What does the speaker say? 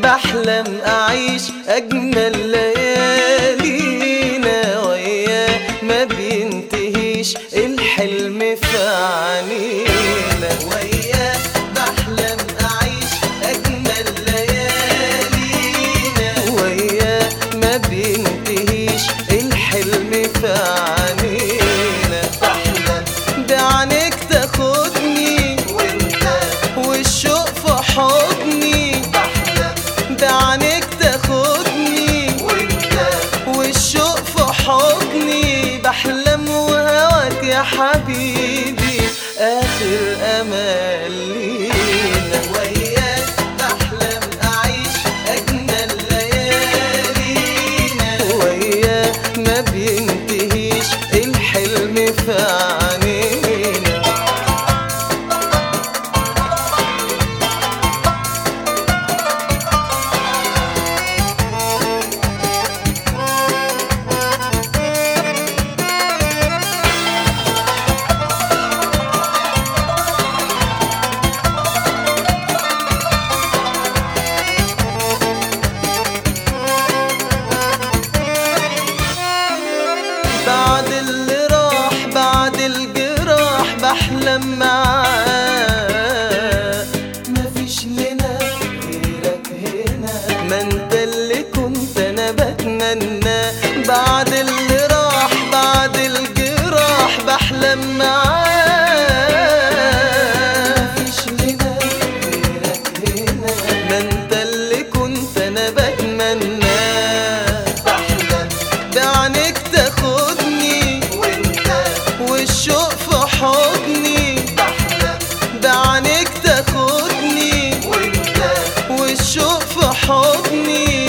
بحلم أعيش أجمل ليالينا وياه ما بينتهيش الحلم في عنينا وياه بحلم أعيش أجمل ليالينا وياه ما بينتهيش الحلم في عنينا بحلم بعينك تاخدني وانت والشوق في حضني بحلم بعينك تاخدني وانت والشوق في حضني بحلم وهواك يا حبيبي اخر امل لينا وياك بحلم اعيش اجمل ليالينا وياك ما بينتهيش الحلم في عنينا بعد اللي راح بعد الجراح بحلم معاه مفيش لنا غيرك هنا ما انت اللي كنت انا بتمنى بعد اللي راح بعد الجراح بحلم معاه مفيش لنا غيرك هنا ما انت اللي كنت انا بتمنى بحلم بعينك تاخدني وانت والشوق في حضني بحلم بعينك تاخدني وانت والشوق في حضني